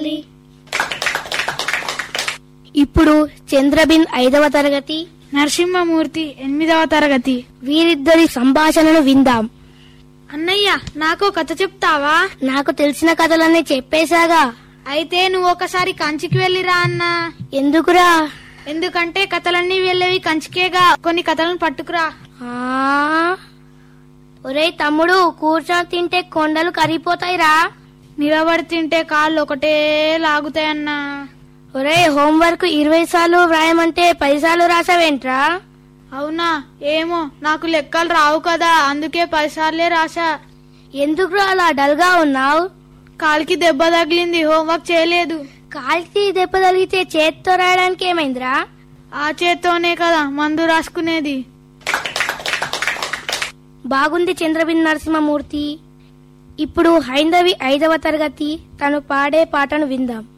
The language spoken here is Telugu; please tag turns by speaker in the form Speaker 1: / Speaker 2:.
Speaker 1: తల్లి ఇప్పుడు చంద్రబిన్ ఐదవ తరగతి
Speaker 2: నరసింహమూర్తి ఎనిమిదవ తరగతి
Speaker 1: వీరిద్దరి సంభాషణను విందాం
Speaker 2: అన్నయ్య నాకు కథ చెప్తావా
Speaker 1: నాకు తెలిసిన కథలన్నీ చెప్పేశాగా
Speaker 2: అయితే నువ్వు ఒకసారి కంచికి వెళ్ళిరా అన్నా
Speaker 1: ఎందుకురా
Speaker 2: ఎందుకంటే కథలన్నీ వెళ్ళేవి కంచికేగా కొన్ని కథలను పట్టుకురా
Speaker 1: ఆ ఒరేయ్ తమ్ముడు కూర్చొని తింటే కొండలు కరిగిపోతాయిరా
Speaker 2: నిలబడి తింటే కాళ్ళు ఒకటే లాగుతాయన్నా
Speaker 1: ఒరేయ్ హోంవర్క్ ఇరవై సార్లు వ్రాయమంటే పది సార్లు రాసావేంట్రా
Speaker 2: అవునా ఏమో నాకు లెక్కలు రావు కదా అందుకే పదిసార్లే రాసా
Speaker 1: ఎందుకు అలా డల్ గా ఉన్నావు
Speaker 2: కాలికి దెబ్బ తగిలింది హోంవర్క్ చేయలేదు
Speaker 1: కాలికి దెబ్బ తగిలితే చేత్తో రాయడానికి ఏమైందిరా
Speaker 2: ఆ చేత్తోనే కదా మందు రాసుకునేది
Speaker 1: బాగుంది చంద్రబిన్ నరసింహమూర్తి ఇప్పుడు హైందవి ఐదవ తరగతి తను పాడే పాటను విందాం